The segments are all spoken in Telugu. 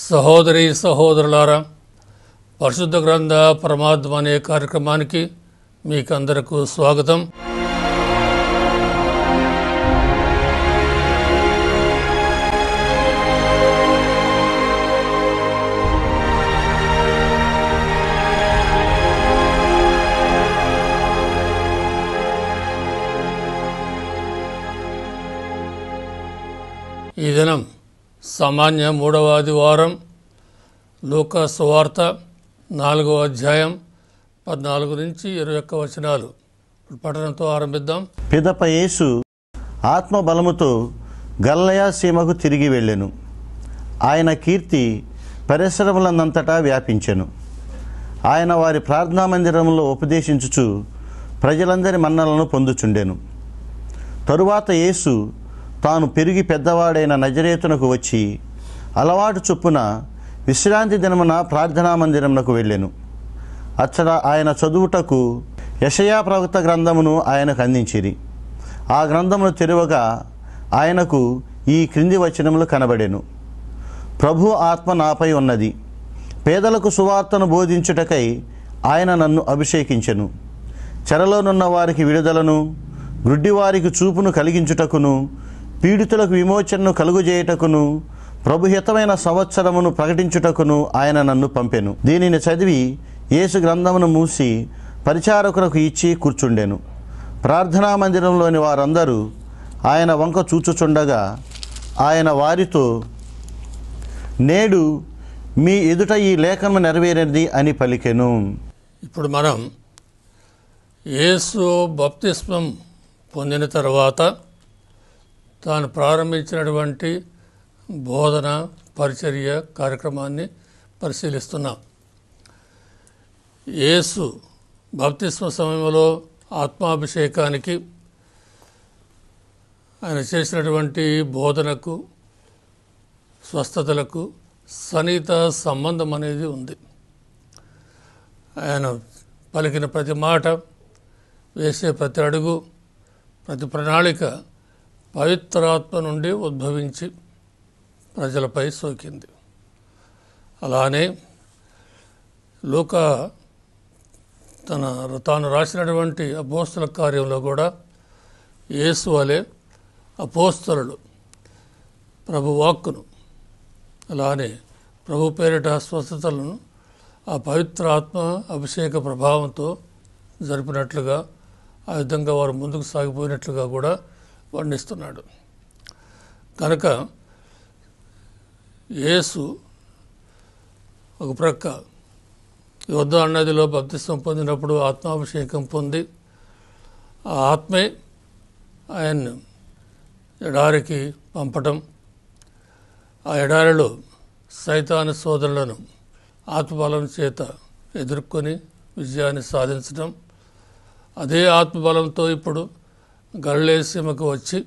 సహోదరి సహోదరులారా పరిశుద్ధ గ్రంథ పరమాత్మ అనే కార్యక్రమానికి మీకందరకు స్వాగతం ఈ దినం సామాన్య మూడవ ఆదివారం లూకా సువార్త నాలుగవ అధ్యాయం పద్నాలుగు నుంచి ఇరవై ఒక్క వచనాలు పఠనంతో ఆరంభిద్దాం పిదప యేసు ఆత్మ బలముతో గల్లయ సీమకు తిరిగి వెళ్ళెను ఆయన కీర్తి పరిశ్రమలందంతటా వ్యాపించెను ఆయన వారి ప్రార్థనా మందిరంలో ఉపదేశించుచు ప్రజలందరి మన్నలను పొందుచుండెను తరువాత యేసు తాను పెరిగి పెద్దవాడైన నజరేతునకు వచ్చి అలవాటు చొప్పున విశ్రాంతి దినమున ప్రార్థనా మందిరమునకు వెళ్ళెను అచ్చట ఆయన చదువుటకు యషయా ప్రవక్త గ్రంథమును ఆయనకు అందించిరి ఆ గ్రంథమును తెరవగా ఆయనకు ఈ క్రింది వచనములు కనబడెను ప్రభు ఆత్మ నాపై ఉన్నది పేదలకు సువార్తను బోధించుటకై ఆయన నన్ను అభిషేకించెను చెరలోనున్న వారికి విడుదలను గ్రుడ్డివారికి చూపును కలిగించుటకును పీడితులకు విమోచనను కలుగుజేయుటకును ప్రభుహితమైన సంవత్సరమును ప్రకటించుటకును ఆయన నన్ను పంపెను దీనిని చదివి యేసు గ్రంథమును మూసి పరిచారకులకు ఇచ్చి కూర్చుండెను ప్రార్థనా మందిరంలోని వారందరూ ఆయన వంక చూచుచుండగా ఆయన వారితో నేడు మీ ఎదుట ఈ లేఖనము నెరవేరినది అని పలికెను ఇప్పుడు మనం యేసు బప్తిస్మం పొందిన తర్వాత తాను ప్రారంభించినటువంటి బోధన పరిచర్య కార్యక్రమాన్ని పరిశీలిస్తున్నాం యేసు బప్తిస్మ సమయంలో ఆత్మాభిషేకానికి ఆయన చేసినటువంటి బోధనకు స్వస్థతలకు సన్నిహిత సంబంధం అనేది ఉంది ఆయన పలికిన ప్రతి మాట వేసే ప్రతి అడుగు ప్రతి ప్రణాళిక పవిత్రాత్మ నుండి ఉద్భవించి ప్రజలపై సోకింది అలానే లోక తన తాను రాసినటువంటి అపోస్తుల కార్యంలో కూడా యేసు వలె అపోస్తలుడు ప్రభు వాక్కును అలానే ప్రభు పేరిట స్వస్థతలను ఆ పవిత్ర ఆత్మ అభిషేక ప్రభావంతో జరిపినట్లుగా ఆ విధంగా వారు ముందుకు సాగిపోయినట్లుగా కూడా వర్ణిస్తున్నాడు కనుక యేసు ఒక ప్రక్క యుద్ధ అన్నదిలో బప్తిస్వం పొందినప్పుడు ఆత్మాభిషేకం పొంది ఆ ఆత్మే ఆయన్ను ఎడారికి పంపటం ఆ ఎడారిలో సైతాను సోదరులను ఆత్మబలం చేత ఎదుర్కొని విజయాన్ని సాధించడం అదే ఆత్మబలంతో ఇప్పుడు గల్లే సీమకు వచ్చి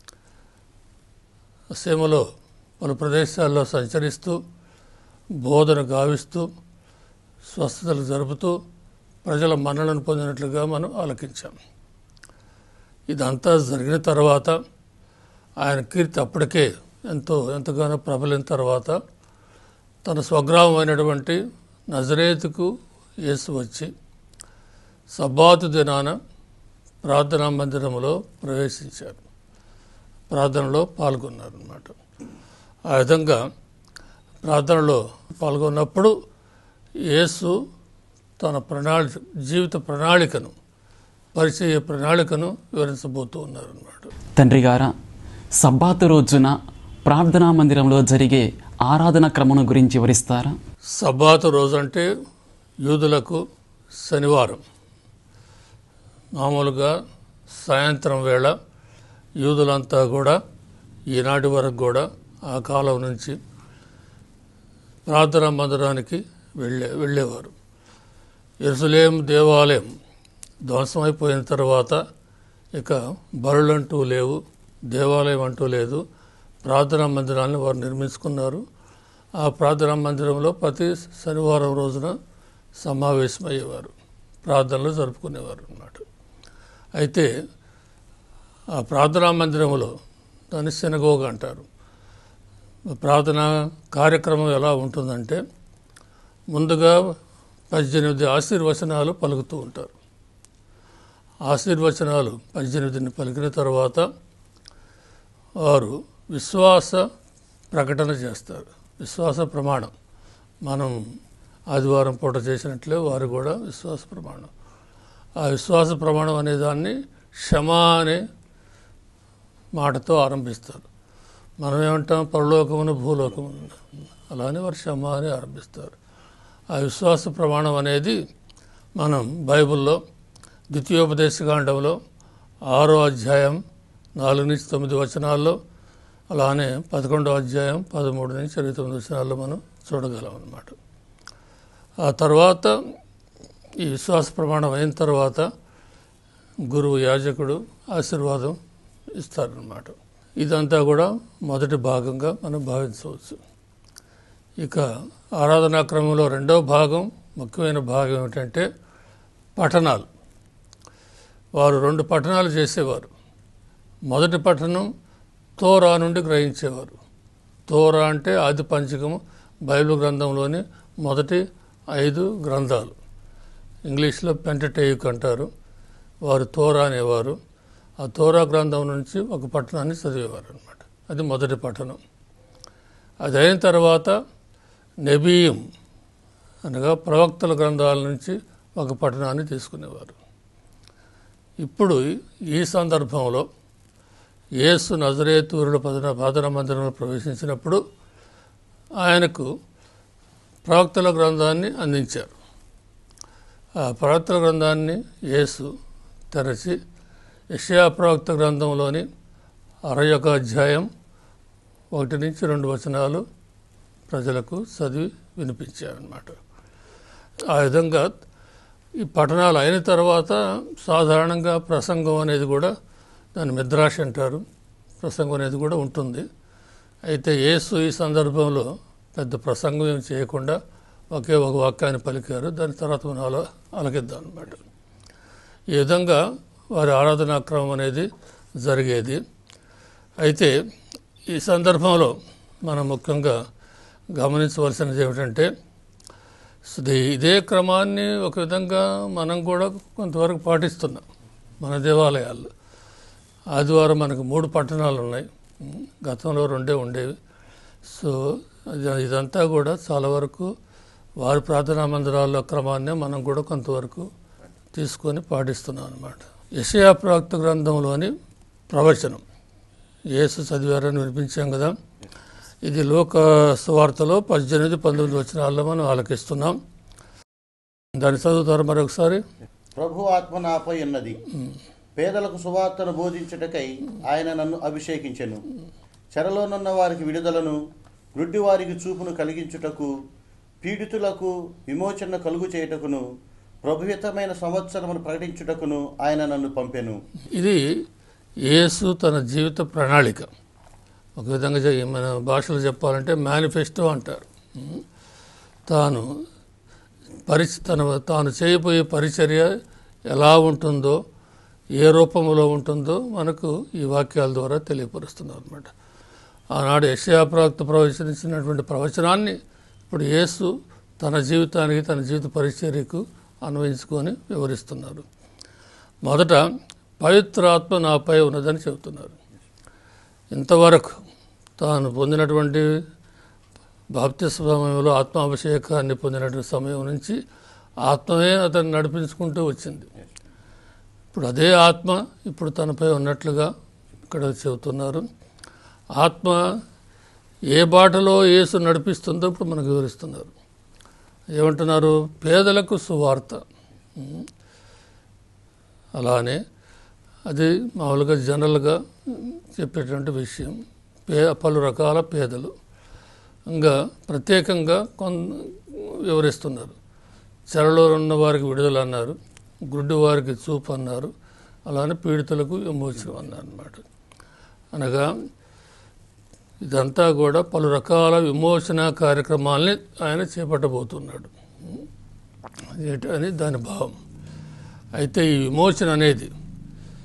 సీమలో పలు ప్రదేశాల్లో సంచరిస్తూ బోధన గావిస్తూ స్వస్థతలు జరుపుతూ ప్రజల మన్నలను పొందినట్లుగా మనం ఆలకించాం ఇదంతా జరిగిన తర్వాత ఆయన కీర్తి అప్పటికే ఎంతో ఎంతగానో ప్రబలిన తర్వాత తన స్వగ్రామమైనటువంటి నజరేతుకు యేసు వచ్చి సబ్బాతు దినాన ప్రార్థనా మందిరంలో ప్రవేశించారు ప్రార్థనలో పాల్గొన్నారు అన్నమాట ఆ విధంగా ప్రార్థనలో పాల్గొన్నప్పుడు యేసు తన ప్రణాళిక జీవిత ప్రణాళికను పరిచయ ప్రణాళికను వివరించబోతూ ఉన్నారు అన్నమాట తండ్రి గారా సబ్బాతు రోజున ప్రార్థనా మందిరంలో జరిగే ఆరాధన క్రమం గురించి వివరిస్తారా సబ్బాతు రోజు అంటే యూదులకు శనివారం మామూలుగా సాయంత్రం వేళ యూదులంతా కూడా ఈనాటి వరకు కూడా ఆ కాలం నుంచి ప్రార్థనా మందిరానికి వెళ్ళే వెళ్ళేవారు ఎరుసలేం దేవాలయం ధ్వంసమైపోయిన తర్వాత ఇక బరులంటూ లేవు దేవాలయం అంటూ లేదు ప్రార్థనా మందిరాన్ని వారు నిర్మించుకున్నారు ఆ ప్రార్థనా మందిరంలో ప్రతి శనివారం రోజున సమావేశమయ్యేవారు ప్రార్థనలు జరుపుకునేవారు అన్నమాట అయితే ఆ ప్రార్థనా మందిరంలో దాన్ని శనగోగ అంటారు ప్రార్థన కార్యక్రమం ఎలా ఉంటుందంటే ముందుగా పద్దెనిమిది ఆశీర్వచనాలు పలుకుతూ ఉంటారు ఆశీర్వచనాలు పద్దెనిమిదిని పలికిన తర్వాత వారు విశ్వాస ప్రకటన చేస్తారు విశ్వాస ప్రమాణం మనం ఆదివారం పూట చేసినట్లే వారు కూడా విశ్వాస ప్రమాణం ఆ విశ్వాస ప్రమాణం అనే దాన్ని క్షమా అనే మాటతో ఆరంభిస్తారు మనం ఏమంటాం పరలోకమును భూలోకమును అలానే వారు క్షమ అని ఆరంభిస్తారు ఆ విశ్వాస ప్రమాణం అనేది మనం బైబిల్లో ద్వితీయోపదేశకాండంలో ఆరో అధ్యాయం నాలుగు నుంచి తొమ్మిది వచనాల్లో అలానే పదకొండో అధ్యాయం పదమూడు నుంచి ఇరవై తొమ్మిది వచనాల్లో మనం చూడగలం అన్నమాట ఆ తర్వాత ఈ విశ్వాస ప్రమాణం అయిన తర్వాత గురువు యాజకుడు ఆశీర్వాదం ఇస్తారనమాట ఇదంతా కూడా మొదటి భాగంగా మనం భావించవచ్చు ఇక ఆరాధనా క్రమంలో రెండవ భాగం ముఖ్యమైన భాగం ఏమిటంటే పఠనాలు వారు రెండు పఠనాలు చేసేవారు మొదటి పఠనం తోరా నుండి గ్రహించేవారు తోరా అంటే ఆది పంచకము బైబిల్ గ్రంథంలోని మొదటి ఐదు గ్రంథాలు ఇంగ్లీష్లో పెంటటేయుక్ అంటారు వారు తోరా అనేవారు ఆ తోరా గ్రంథం నుంచి ఒక పట్టణాన్ని చదివేవారు అనమాట అది మొదటి పట్టణం అది అయిన తర్వాత నెబీయం అనగా ప్రవక్తల గ్రంథాల నుంచి ఒక పట్టణాన్ని తీసుకునేవారు ఇప్పుడు ఈ సందర్భంలో యేసు నజరేతూరుల పదన పాదన మందిరంలో ప్రవేశించినప్పుడు ఆయనకు ప్రవక్తల గ్రంథాన్ని అందించారు ఆ ప్రవక్తల గ్రంథాన్ని యేసు తెరచి యషయా ప్రవక్త గ్రంథంలోని అరవై ఒక అధ్యాయం ఒకటి నుంచి రెండు వచనాలు ప్రజలకు చదివి వినిపించారన్నమాట ఆ విధంగా ఈ పఠనాలు అయిన తర్వాత సాధారణంగా ప్రసంగం అనేది కూడా దాన్ని మిద్రాష్ అంటారు ప్రసంగం అనేది కూడా ఉంటుంది అయితే యేసు ఈ సందర్భంలో పెద్ద ప్రసంగం ఏం చేయకుండా ఒకే ఒక వాక్యాన్ని పలికారు దాని తర్వాత మనం అలా అలకిద్దాం అనమాట ఈ విధంగా వారి ఆరాధనా క్రమం అనేది జరిగేది అయితే ఈ సందర్భంలో మనం ముఖ్యంగా గమనించవలసినది ఏమిటంటే ఇది ఇదే క్రమాన్ని ఒక విధంగా మనం కూడా కొంతవరకు పాటిస్తున్నాం మన దేవాలయాల్లో ఆదివారం మనకు మూడు పట్టణాలు ఉన్నాయి గతంలో రెండే ఉండేవి సో ఇది- ఇదంతా కూడా చాలా వరకు వారి ప్రార్థనా మందిరాల క్రమాన్నే మనం కూడా కొంతవరకు తీసుకొని పాటిస్తున్నాం అనమాట యషయా ప్రవక్త గ్రంథంలోని ప్రవచనం యేసు చదివారని వినిపించాం కదా ఇది లోక సువార్తలో పద్దెనిమిది పంతొమ్మిది వచనాల్లో మనం ఆలకిస్తున్నాం దాన్ని చదువుతారు మరొకసారి ప్రభు ఆత్మ నాపై ఉన్నది పేదలకు సువార్తను బోధించుటకై ఆయన నన్ను అభిషేకించెను చెరలోనున్న వారికి విడుదలను గ్రుడ్డి వారికి చూపును కలిగించుటకు పీడితులకు విమోచన కలుగు చేయుటకును ప్రభుహితమైన సంవత్సరమును ప్రకటించుటకును ఆయన నన్ను పంపెను ఇది యేసు తన జీవిత ప్రణాళిక ఒక విధంగా చె- మన భాషలో చెప్పాలంటే మేనిఫెస్టో అంటారు ఉం. తాను పరిచ తన తాను చేయబోయే పరిచర్య ఎలా ఉంటుందో ఏ రూపంలో ఉంటుందో మనకు ఈ వాక్యాల ద్వారా తెలియపరుస్తున్నారు అనమాట ఆనాడు యషయా ప్రవక్త ప్రవచనించినటువంటి ప్రవచనాన్ని ఇప్పుడు యేసు తన జీవితానికి తన జీవిత పరిచర్యకు అన్వయించుకొని వివరిస్తున్నారు మొదట పవిత్రాత్మ నాపై ఉన్నదని చెబుతున్నారు ఇంతవరకు తాను పొందినటువంటి బాప్తి సమయంలో ఆత్మాభిషేకాన్ని పొందినటువంటి సమయం నుంచి ఆత్మమే అతన్ని నడిపించుకుంటూ వచ్చింది ఇప్పుడు అదే ఆత్మ ఇప్పుడు తనపై ఉన్నట్లుగా ఇక్కడ చెబుతున్నారు ఆత్మ ఏ బాటలో యేసు నడిపిస్తుందో ఇప్పుడు మనకు వివరిస్తున్నారు ఏమంటున్నారు పేదలకు సువార్త ఉం. అలానే అది మామూలుగా జనరల్గా చెప్పేటువంటి విషయం పే పలు రకాల పేదలు ఇంకా ప్రత్యేకంగా కొన్ వివరిస్తున్నారు చెరలో ఉన్న వారికి విడుదల అన్నారు గుడ్డి వారికి చూపు అన్నారు అలానే పీడితులకు విమోచనం అన్నారు అన్నమాట అనగా ఇదంతా కూడా పలు రకాల విమోచన కార్యక్రమాల్ని ఆయన చేపట్టబోతున్నాడు ఏంటి అని దాని భావం అయితే ఈ విమోచన అనేది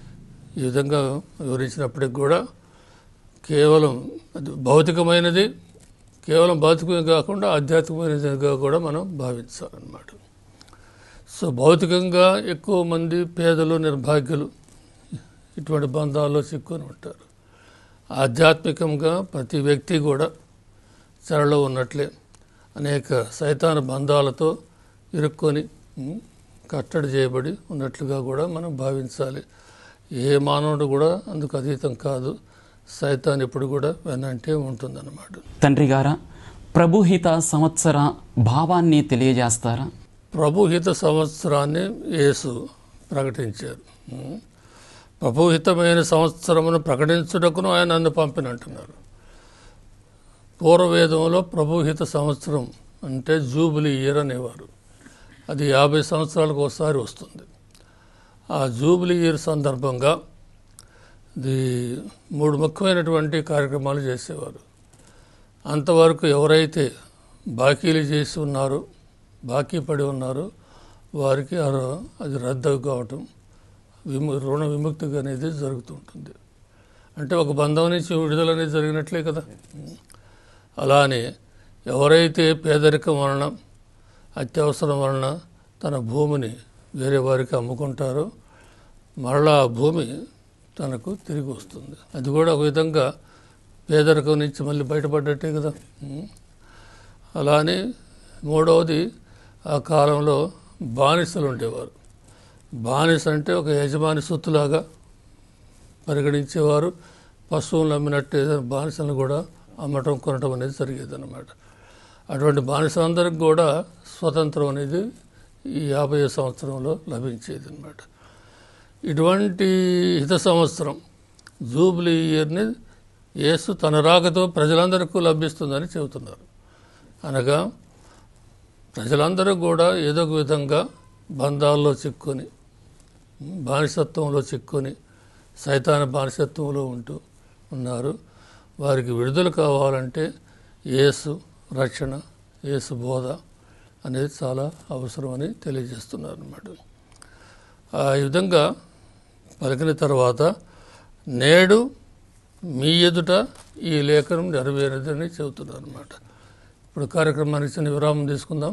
ఈ విధంగా వివరించినప్పటికి కూడా కేవలం అది భౌతికమైనది కేవలం భౌతికమే కాకుండా ఆధ్యాత్మికమైనదిగా కూడా మనం భావించాలన్నమాట సో భౌతికంగా ఎక్కువ మంది పేదలు నిర్భాగ్యులు ఇటువంటి బంధాల్లో చిక్కుని ఉంటారు ఆధ్యాత్మికంగా ప్రతి వ్యక్తి కూడా చెరలో ఉన్నట్లే అనేక సైతాన బంధాలతో ఇరుక్కొని ఉం, కట్టడి చేయబడి ఉన్నట్లుగా కూడా మనం భావించాలి ఏ మానవుడు కూడా అందుకు అతీతం కాదు సైతాన్ ఇప్పుడు కూడా వెనంటే ఉంటుందన్నమాట తండ్రి గారా ప్రభుహిత సంవత్సర భావాన్ని తెలియజేస్తారా ప్రభుహిత సంవత్సరాన్ని యేసు ప్రకటించారు ఉం. ప్రభుహితమైన సంవత్సరమును ప్రకటించుటకును ఆయన నన్ను పంపినంటున్నారు పూర్వవేదంలో ప్రభుహిత సంవత్సరం అంటే జూబిలీ ఇయర్ అనేవారు అది యాభై సంవత్సరాలకు ఒకసారి వస్తుంది ఆ జూబిలీ ఇయర్ సందర్భంగా ఇది మూడు ముఖ్యమైనటువంటి కార్యక్రమాలు చేసేవారు అంతవరకు ఎవరైతే బాకీలు చేసి ఉన్నారో బాకీ పడి ఉన్నారో వారికి ఆ రో- అది రద్దు కావటం విము రుణ విముక్తి అనేది జరుగుతుంటుంది అంటే ఒక బంధం నుంచి విడుదల అనేది జరిగినట్లే కదా అలానే ఎవరైతే పేదరికం వలన అత్యవసరం వలన తన భూమిని వేరే వారికి అమ్ముకుంటారో మరలా ఆ భూమి తనకు తిరిగి వస్తుంది అది కూడా ఒక విధంగా పేదరికం నుంచి మళ్ళీ బయటపడ్డట్టే కదా ఉం. అలానే మూడవది ఆ కాలంలో బానిసలు ఉండేవారు బానిస అంటే ఒక యజమాని సొత్తులాగా పరిగణించేవారు పశువులను అమ్మినట్టు ఏదైనా బానిసలను కూడా అమ్మటం కొనటం అనేది జరిగేది అనమాట అటువంటి బానిసలందరికి కూడా స్వతంత్రం అనేది ఈ యాభై సంవత్సరంలో లభించేది అనమాట ఇటువంటి హిత సంవత్సరం జూబ్లీ ఇయర్ని యేసు తన రాకతో ప్రజలందరికీ లభిస్తుందని చెబుతున్నారు అనగా ప్రజలందరూ కూడా ఏదో ఒక విధంగా బంధాల్లో చిక్కుని బానిసత్వంలో చిక్కుని సైతాన బానిసత్వంలో ఉంటూ ఉన్నారు వారికి విడుదల కావాలంటే యేసు రక్షణ యేసు బోధ అనేది చాలా అవసరమని తెలియజేస్తున్నారు అన్నమాట ఆ విధంగా పలికిన తర్వాత నేడు మీ ఎదుట ఈ లేఖనం నెరవేరదని చెబుతున్నారు అనమాట ఇప్పుడు కార్యక్రమానికి చిన్న విరామం తీసుకుందాం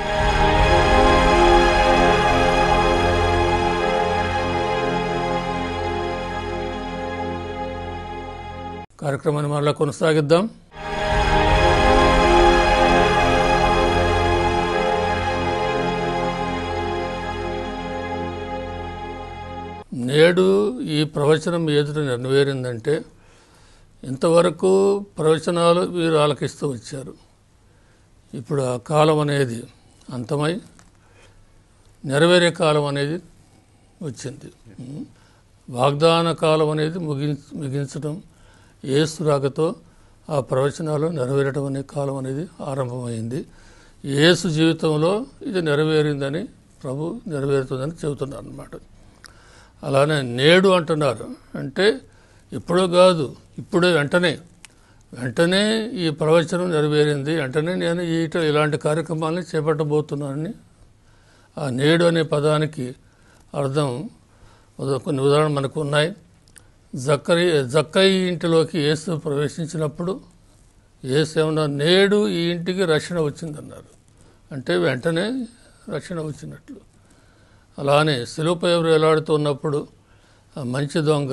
కార్యక్రమాన్ని మరలా కొనసాగిద్దాం నేడు ఈ ప్రవచనం ఎదుట నెరవేరిందంటే ఇంతవరకు ప్రవచనాలు వీరు ఆలకిస్తూ వచ్చారు ఇప్పుడు ఆ కాలం అనేది అంతమై నెరవేరే కాలం అనేది వచ్చింది ఉం. వాగ్దాన కాలం అనేది ముగించ ముగించడం ఏసు రాకతో ఆ ప్రవచనాలు నెరవేరడం అనే కాలం అనేది ఆరంభమైంది యేసు జీవితంలో ఇది నెరవేరిందని ప్రభు నెరవేరుతుందని చెబుతున్నారు అన్నమాట అలానే నేడు అంటున్నారు అంటే ఇప్పుడు కాదు ఇప్పుడే వెంటనే వెంటనే ఈ ప్రవచనం నెరవేరింది వెంటనే నేను ఈ ఇలాంటి కార్యక్రమాలని చేపట్టబోతున్నానని ఆ నేడు అనే పదానికి అర్థం ఉదా- కొన్ని ఉదాహరణ మనకు ఉన్నాయి జక్కరి జక్కయి ఇంటిలోకి యేసు ప్రవేశించినప్పుడు యేసు ఏమన్నా నేడు ఈ ఇంటికి రక్షణ వచ్చిందన్నారు అంటే వెంటనే రక్షణ వచ్చినట్లు అలానే శిలువపై ఎవరు ఎలాడుతున్నప్పుడు ఆ మంచి దొంగ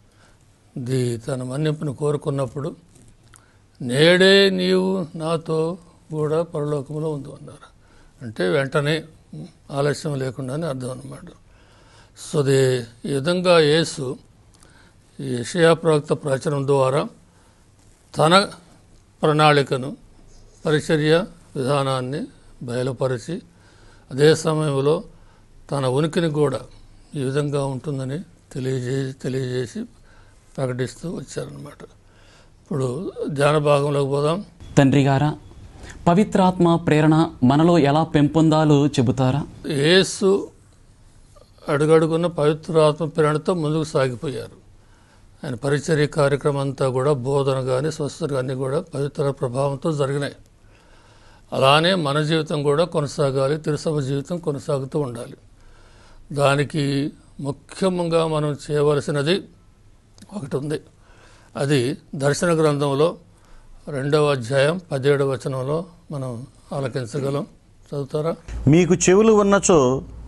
ది తన మన్నింపును కోరుకున్నప్పుడు నేడే నీవు నాతో కూడా పరలోకంలో ఉంది అన్నారు అంటే వెంటనే ఆలస్యం లేకుండానే అర్థం అన్నమాట సో దే ఈ విధంగా యేసు ఈ యెషయా ప్రవక్త ప్రవచనం ద్వారా తన ప్రణాళికను పరిచర్య విధానాన్ని బయలుపరిచి అదే సమయంలో తన ఉనికిని కూడా ఈ విధంగా ఉంటుందని తెలియజే తెలియజేసి ప్రకటిస్తూ వచ్చారనమాట ఇప్పుడు ధ్యాన భాగంలోకి పోదాం తండ్రి గారా పవిత్రాత్మ ప్రేరణ మనలో ఎలా పెంపొందాలో చెబుతారా యేసు అడుగడుగున్న పవిత్రాత్మ ప్రేరణతో ముందుకు సాగిపోయారు ఆయన పరిచర్య కార్యక్రమం అంతా కూడా బోధన కానీ స్వస్థత కానీ కూడా పవిత్ర ప్రభావంతో జరిగినాయి అలానే మన జీవితం కూడా కొనసాగాలి తిరుసభ జీవితం కొనసాగుతూ ఉండాలి దానికి ముఖ్యంగా మనం చేయవలసినది ఒకటి ఉంది అది దర్శన గ్రంథంలో రెండవ అధ్యాయం పదిహేడవ వచనంలో మనం ఆలకించగలం చదువుతారా మీకు చెవులు ఉన్నచో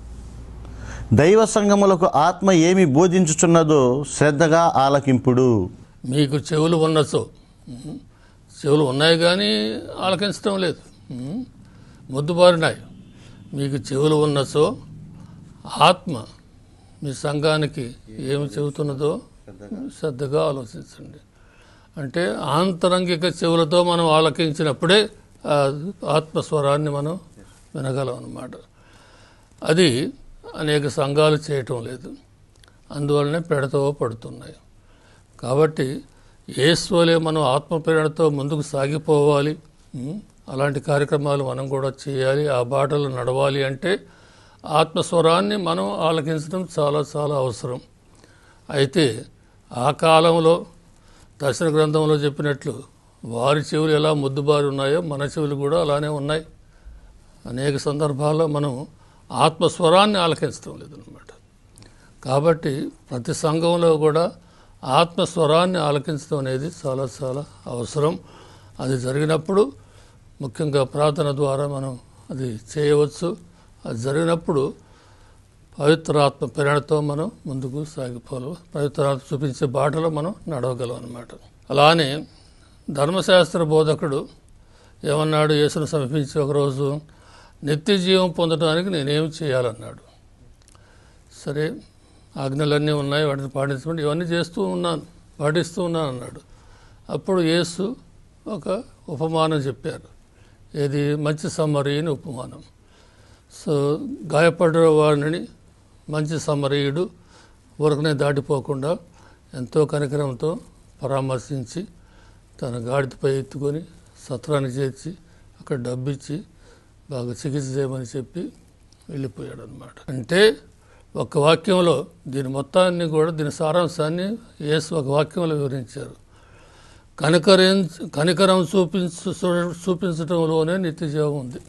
దైవ సంగములకు ఆత్మ ఏమి బోధించుచున్నదో శ్రద్ధగా ఆలకింపుడు మీకు చెవులు ఉన్నచో ఉమ్, చెవులు ఉన్నాయి కానీ ఆలకించడం లేదు ఉమ్, మొద్దుబారినాయి మీకు చెవులు ఉన్నచో ఆత్మ మీ సంఘానికి ఏమి చెబుతున్నదో శ్రద్ధగా ఆలోచించండి అంటే ఆంతరంగిక చెవులతో మనం ఆలకించినప్పుడే ఆ ఆత్మస్వరాన్ని మనం వినగలం అన్నమాట అది అనేక సంఘాలు చేయటం లేదు అందువల్లనే పెడతో పడుతున్నాయి కాబట్టి యేసువలే మనం ఆత్మప్రేరణతో ముందుకు సాగిపోవాలి ఉం? అలాంటి కార్యక్రమాలు మనం కూడా చేయాలి ఆ బాటలు నడవాలి అంటే ఆత్మస్వరాన్ని మనం ఆలకించడం చాలా చాలా అవసరం అయితే ఆ కాలంలో దర్శన గ్రంథంలో చెప్పినట్లు వారి చెవులు ఎలా ముద్దుబారి ఉన్నాయో మన చెవులు కూడా అలానే ఉన్నాయి అనేక సందర్భాల్లో మనం ఆత్మస్వరాన్ని ఆలకించడం లేదన్నమాట కాబట్టి ప్రతి సంఘంలో కూడా ఆత్మస్వరాన్ని ఆలకించడం అనేది చాలా చాలా అవసరం అది జరిగినప్పుడు ముఖ్యంగా ప్రార్థన ద్వారా మనం అది చేయవచ్చు అది జరిగినప్పుడు పవిత్రాత్మ ప్రేరణతో మనం ముందుకు సాగిపోవాలి పవిత్రాత్మ చూపించే బాటలో మనం నడవగలం అనమాట అలానే ధర్మశాస్త్ర బోధకుడు ఏమన్నాడు యేసును సమీపించి ఒకరోజు నిత్య జీవం పొందడానికి నేనేం చేయాలన్నాడు సరే ఆజ్ఞలన్నీ ఉన్నాయి వాటిని పాటించమంటే ఇవన్నీ చేస్తూ ఉన్నాను పాటిస్తూ ఉన్నాను అన్నాడు అప్పుడు యేసు ఒక ఉపమానం చెప్పారు ఏది మంచి సమరీని ఉపమానం సో గాయపడిన వారిని మంచి సమరీయుడు ఊరకనే దాటిపోకుండా ఎంతో కనికరంతో పరామర్శించి తన గాడిదపై ఎత్తుకొని సత్రానికి చేర్చి అక్కడ డబ్బిచ్చి బాగా చికిత్స చేయమని చెప్పి వెళ్ళిపోయాడు అనమాట అంటే ఒక వాక్యంలో దీని మొత్తాన్ని కూడా దీని సారాంశాన్ని యేసు ఒక వాక్యంలో వివరించారు కనికరం కనికరం చూపించు చూపించడంలోనే నిత్య జీవం ఉంది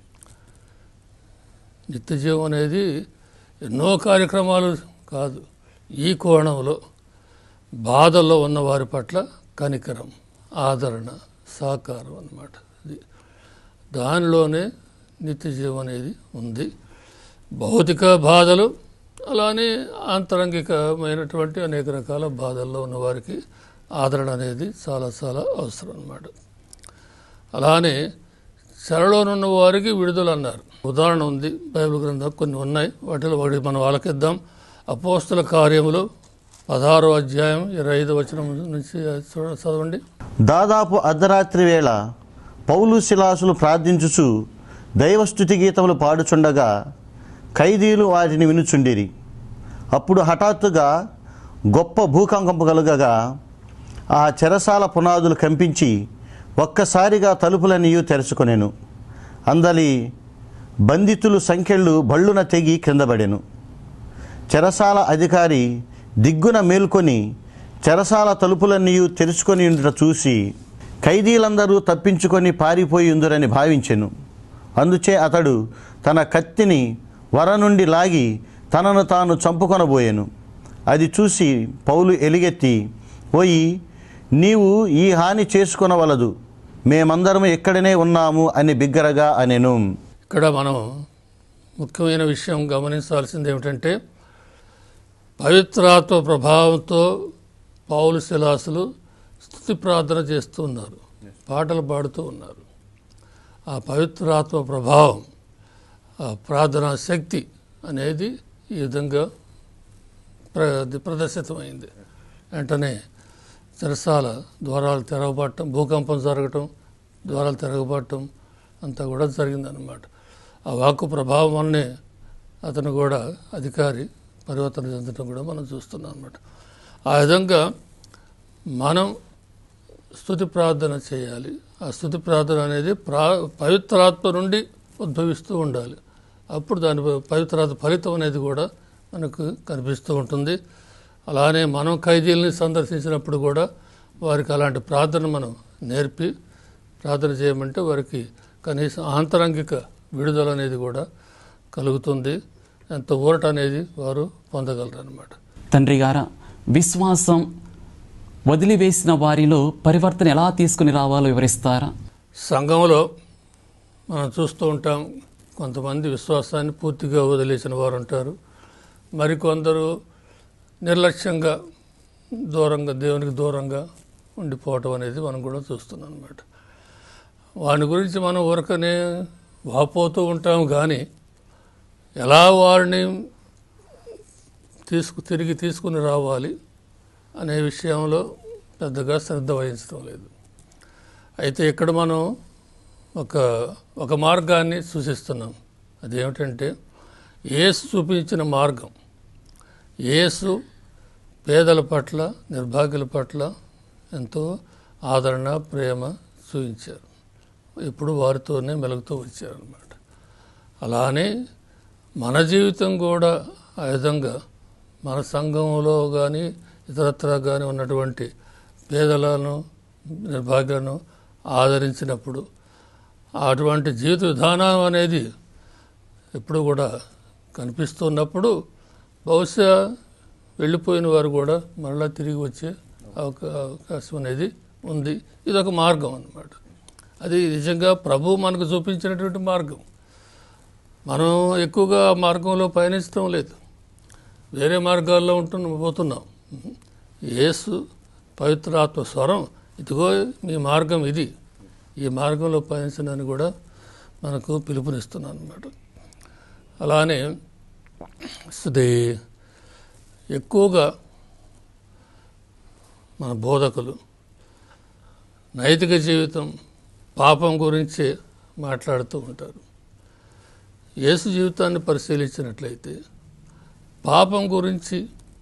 నిత్య జీవం అనేది ఎన్నో కార్యక్రమాలు కాదు ఈ కోణంలో బాధల్లో ఉన్న వారి పట్ల కనికరం ఆదరణ సహకారం అన్నమాట ఇది దానిలోనే నిత్య జీవం అనేది ఉంది భౌతిక బాధలు అలానే ఆంతరంగికమైనటువంటి అనేక రకాల బాధల్లో ఉన్న వారికి ఆదరణ అనేది చాలా చాలా అవసరం అన్నమాట అలానే చెరలోనున్న వారికి విడుదల అన్నారు ఉదాహరణ ఉంది బైబిల్ గ్రంథం కొన్ని ఉన్నాయి వాటిలో ఒకటి మనం ఆలకిద్దాం అపోస్తుల కార్యములు పదహారో అధ్యాయం ఇరవై ఐదు వచనం నుంచి చూడ చదవండి దాదాపు అర్ధరాత్రి వేళ పౌలు శిలాసులు ప్రార్థించుచు దైవస్థుతి గీతములు పాడుచుండగా ఖైదీలు వాటిని వినుచుండిరి అప్పుడు హఠాత్తుగా గొప్ప భూకంపం కలుగగా ఆ చెరసాల పునాదులు కంపించి ఒక్కసారిగా తలుపులన్నీయు తెరుచుకొనెను అందలి బంధితులు సంఖ్యలు బళ్ళున తెగి క్రిందబడెను చెరసాల అధికారి దిగ్గున మేల్కొని చెరసాల తలుపులన్నీ తెరుచుకొని ఉండుట చూసి ఖైదీలందరూ తప్పించుకొని పారిపోయి ఉందురని భావించెను అందుచే అతడు తన కత్తిని వర నుండి లాగి తనను తాను చంపుకొనబోయెను అది చూసి పౌలు ఎలుగెత్తి పోయి నీవు ఈ హాని చేసుకొనవలదు మేమందరం ఇక్కడనే ఉన్నాము అని బిగ్గరగా అనెను ఇక్కడ మనం ముఖ్యమైన విషయం గమనించాల్సింది ఏమిటంటే పవిత్రాత్మ ప్రభావంతో పౌలు శిలాసులు స్థుతి ప్రార్థన చేస్తూ ఉన్నారు పాటలు పాడుతూ ఉన్నారు ఆ పవిత్రాత్మ ప్రభావం ఆ ప్రార్థనా శక్తి అనేది ఈ విధంగా ప్ర ప్రదర్శితమైంది వెంటనే చెరసాల ద్వారాలు తెరవబడటం భూకంపం జరగటం ద్వారాలు తిరగబడటం అంతా కూడా జరిగిందనమాట ఆ వాక్కు ప్రభావం వల్లనే అతను కూడా అధికారి పరివర్తన చెందడం కూడా మనం చూస్తున్నాం అనమాట ఆ విధంగా మనం స్థుతి ప్రార్థన చేయాలి ఆ స్థుతి ప్రార్థన అనేది ప్రా పవిత్రాత్మ నుండి ఉద్భవిస్తూ ఉండాలి అప్పుడు దాని పవిత్రాత్మ ఫలితం అనేది కూడా మనకు కనిపిస్తూ ఉంటుంది అలానే మనం ఖైదీల్ని సందర్శించినప్పుడు కూడా వారికి అలాంటి ప్రార్థన మనం నేర్పి ప్రార్థన చేయమంటే వారికి కనీసం ఆంతరంగిక విడుదల అనేది కూడా కలుగుతుంది ఎంత ఊరట అనేది వారు పొందగలరు అనమాట తండ్రి గార విశ్వాసం వదిలివేసిన వారిలో పరివర్తన ఎలా తీసుకుని రావాలో వివరిస్తారా సంఘంలో మనం చూస్తూ ఉంటాం కొంతమంది విశ్వాసాన్ని పూర్తిగా వదిలేసిన వారు ఉంటారు మరికొందరు నిర్లక్ష్యంగా దూరంగా దేవునికి దూరంగా ఉండిపోవటం అనేది మనం కూడా చూస్తున్నాం అనమాట వాని గురించి మనం ఊరకనే వాపోతూ ఉంటాం కానీ ఎలా వారిని తీసుకు తిరిగి తీసుకుని రావాలి అనే విషయంలో పెద్దగా శ్రద్ధ వహించడం లేదు అయితే ఇక్కడ మనం ఒక ఒక మార్గాన్ని సూచిస్తున్నాం అదేమిటంటే యేసు చూపించిన మార్గం యేసు పేదల పట్ల నిర్భాగ్యుల పట్ల ఎంతో ఆదరణ ప్రేమ చూపించారు ఇప్పుడు వారితోనే మెలుగుతూ వచ్చారన్నమాట అలానే మన జీవితం కూడా ఆ విధంగా మన సంఘంలో కానీ ఇతరత్ర కానీ ఉన్నటువంటి పేదలను నిర్భాగ్యులను ఆదరించినప్పుడు అటువంటి జీవిత విధానం అనేది ఎప్పుడు కూడా కనిపిస్తున్నప్పుడు బహుశా వెళ్ళిపోయిన వారు కూడా మరలా తిరిగి వచ్చే అవకా- అవకాశం అనేది ఉంది ఇది ఒక మార్గం అన్నమాట అది నిజంగా ప్రభు మనకు చూపించినటువంటి మార్గం మనం ఎక్కువగా ఆ మార్గంలో పయనించడం లేదు వేరే మార్గాల్లో ఉంటున్న పోతున్నాం యేసు పవిత్రాత్మ స్వరం ఇదిగో మీ మార్గం ఇది ఈ మార్గంలో పయనించడానికి కూడా మనకు పిలుపునిస్తున్నాను అనమాట అలానే ఇది ఎక్కువగా మన బోధకులు నైతిక జీవితం పాపం గురించే మాట్లాడుతూ ఉంటారు యేసు జీవితాన్ని పరిశీలించినట్లయితే పాపం గురించి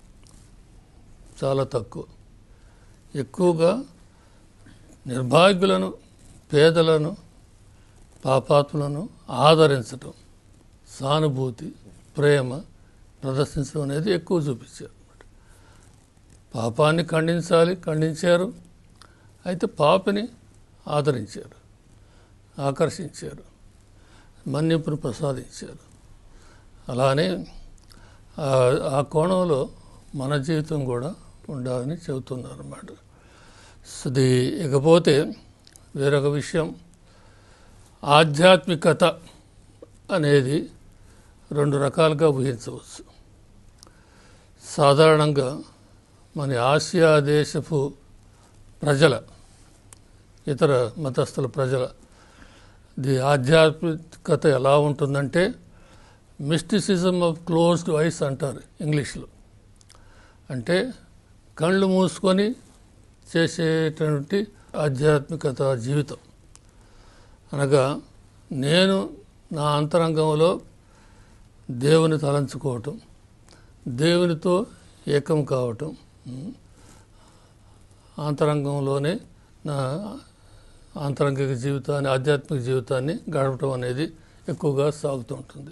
చాలా తక్కువ ఎక్కువగా నిర్భాగ్యులను పేదలను పాపాత్ములను ఆదరించటం సానుభూతి ప్రేమ ప్రదర్శించడం అనేది ఎక్కువ చూపించారు అన్నమాట పాపాన్ని ఖండించాలి ఖండించారు అయితే పాపిని ఆదరించారు ఆకర్షించారు మన్నింపును ప్రసాదించారు అలానే ఆ- ఆ కోణంలో మన జీవితం కూడా ఉండాలని చెబుతున్నారు అన్నమాట ఇది ఇకపోతే వేరొక విషయం ఆధ్యాత్మికత అనేది రెండు రకాలుగా ఊహించవచ్చు సాధారణంగా మన ఆసియా దేశపు ప్రజల ఇతర మతస్థుల ప్రజల ది ఆధ్యాత్మికత ఎలా ఉంటుందంటే మిస్టిసిజం ఆఫ్ క్లోజ్డ్ ఐస్ అంటారు ఇంగ్లీష్లో అంటే కళ్ళు మూసుకొని చేసేటువంటి ఆధ్యాత్మికత జీవితం అనగా నేను నా అంతరంగంలో దేవుని తలంచుకోవటం దేవునితో ఏకం కావటం ఉమ్, అంతరంగంలోనే నా ఆంతరంగిక జీవితాన్ని ఆధ్యాత్మిక జీవితాన్ని గడపటం అనేది ఎక్కువగా సాగుతూ ఉంటుంది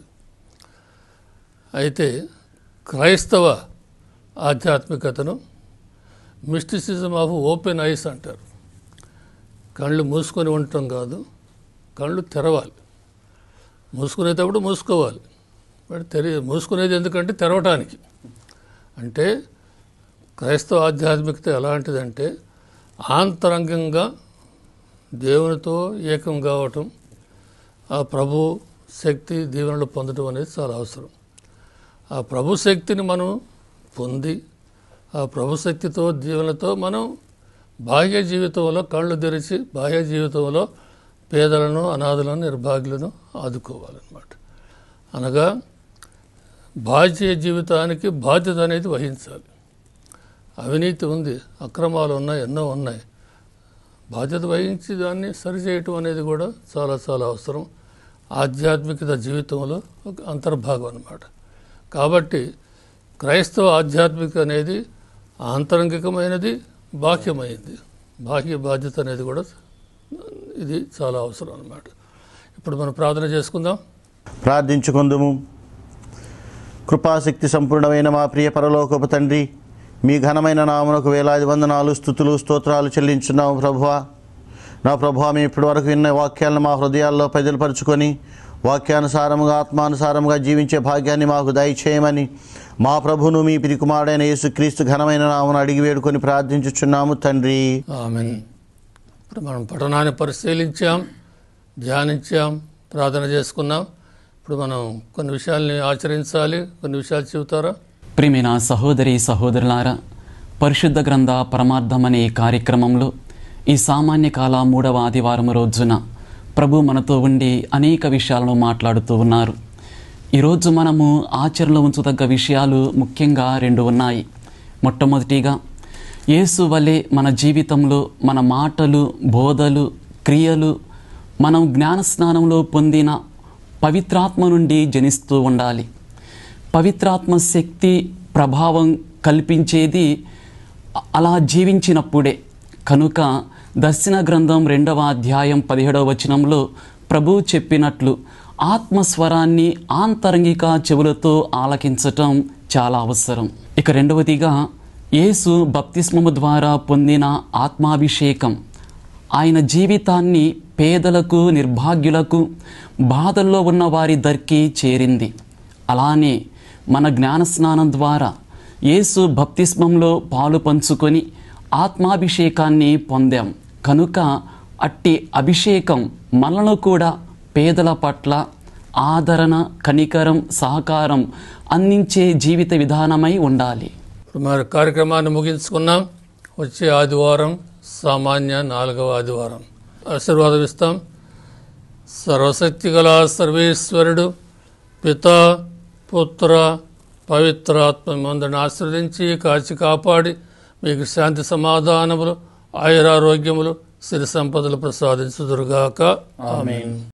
అయితే క్రైస్తవ ఆధ్యాత్మికతను మిస్టిసిజం ఆఫ్ ఓపెన్ ఐస్ అంటారు కళ్ళు మూసుకొని ఉండటం కాదు కళ్ళు తెరవాలి మూసుకునేటప్పుడు మూసుకోవాలి బట్ తెరి మూసుకునేది ఎందుకంటే తెరవటానికి అంటే క్రైస్తవ ఆధ్యాత్మికత ఎలాంటిదంటే ఆంతరంగంగా దేవునితో ఏకం కావటం ఆ ప్రభు శక్తి దీవెనలు పొందడం అనేది చాలా అవసరం ఆ ప్రభు శక్తిని మనం పొంది ఆ ప్రభు శక్తితో దీవెనలతో మనం బాహ్య జీవితంలో కళ్ళు తెరిచి బాహ్య జీవితంలో పేదలను అనాథలను నిర్భాగ్యులను ఆదుకోవాలన్నమాట అనగా బాహ్య జీవితానికి బాధ్యత అనేది వహించాలి అవినీతి ఉంది అక్రమాలు ఉన్నాయి ఎన్నో ఉన్నాయి బాధ్యత వహించి దాన్ని సరిచేయటం అనేది కూడా చాలా చాలా అవసరం ఆధ్యాత్మికత జీవితంలో ఒక అంతర్భాగం అన్నమాట కాబట్టి క్రైస్తవ ఆధ్యాత్మిక అనేది ఆంతరంగికమైనది బాహ్యమైంది బాహ్య బాధ్యత అనేది కూడా ఇది చాలా అవసరం అన్నమాట ఇప్పుడు మనం ప్రార్థన చేసుకుందాం ప్రార్థించుకుందుము కృపాశక్తి సంపూర్ణమైన మా ప్రియ పరలోకపు తండ్రి మీ ఘనమైన నామునకు వేలాది వందనాలు స్థుతులు స్తోత్రాలు చెల్లించున్నాము ప్రభువా నా ప్రభువా మేము ఇప్పటివరకు విన్న వాక్యాలను మా హృదయాల్లో పదిలపరుచుకొని వాక్యానుసారముగా ఆత్మానుసారముగా జీవించే భాగ్యాన్ని మాకు దయచేయమని మా ప్రభును మీ పిరి కుమారుడైన యేసుక్రీస్తు ఘనమైన నామను అడిగి వేడుకొని ప్రార్థించుచున్నాము తండ్రి ఆమెన్ ఇప్పుడు మనం పఠనాన్ని పరిశీలించాం ధ్యానించాం ప్రార్థన చేసుకున్నాం ఇప్పుడు మనం కొన్ని విషయాల్ని ఆచరించాలి కొన్ని విషయాలు చెబుతారా ప్రియమైన సహోదరి సహోదరులారా పరిశుద్ధ గ్రంథ పరమార్థం అనే ఈ కార్యక్రమంలో ఈ సామాన్య కాల మూడవ ఆదివారం రోజున ప్రభు మనతో ఉండి అనేక విషయాలను మాట్లాడుతూ ఉన్నారు ఈరోజు మనము ఆచరణలో ఉంచదగ్గ విషయాలు ముఖ్యంగా రెండు ఉన్నాయి మొట్టమొదటిగా యేసు వలె మన జీవితంలో మన మాటలు బోధలు క్రియలు మనం జ్ఞాన స్నానంలో పొందిన పవిత్రాత్మ నుండి జనిస్తూ ఉండాలి పవిత్రాత్మ శక్తి ప్రభావం కల్పించేది అలా జీవించినప్పుడే కనుక దర్శన గ్రంథం రెండవ అధ్యాయం పదిహేడవ వచనంలో ప్రభువు చెప్పినట్లు ఆత్మస్వరాన్ని ఆంతరంగిక చెవులతో ఆలకించటం చాలా అవసరం ఇక రెండవదిగా యేసు బప్తిస్మము ద్వారా పొందిన ఆత్మాభిషేకం ఆయన జీవితాన్ని పేదలకు నిర్భాగ్యులకు బాధల్లో ఉన్న వారి దరికి చేరింది అలానే మన జ్ఞానస్నానం ద్వారా యేసు బప్తిస్మంలో పాలు పంచుకొని ఆత్మాభిషేకాన్ని పొందాం కనుక అట్టి అభిషేకం మనలను కూడా పేదల పట్ల ఆదరణ కనికరం సహకారం అందించే జీవిత విధానమై ఉండాలి ఇప్పుడు మరి కార్యక్రమాన్ని ముగించుకున్నాం వచ్చే ఆదివారం సామాన్య నాలుగవ ఆదివారం ఆశీర్వాదం ఇస్తాం సర్వశక్తి గల సర్వేశ్వరుడు పిత పుత్ర పవిత్రాత్మ మందుని ఆశ్రదించి కాచి కాపాడి మీకు శాంతి సమాధానములు ఆయురారోగ్యములు సిరి సంపదలు ప్రసాదించుదురుగాక ఆమె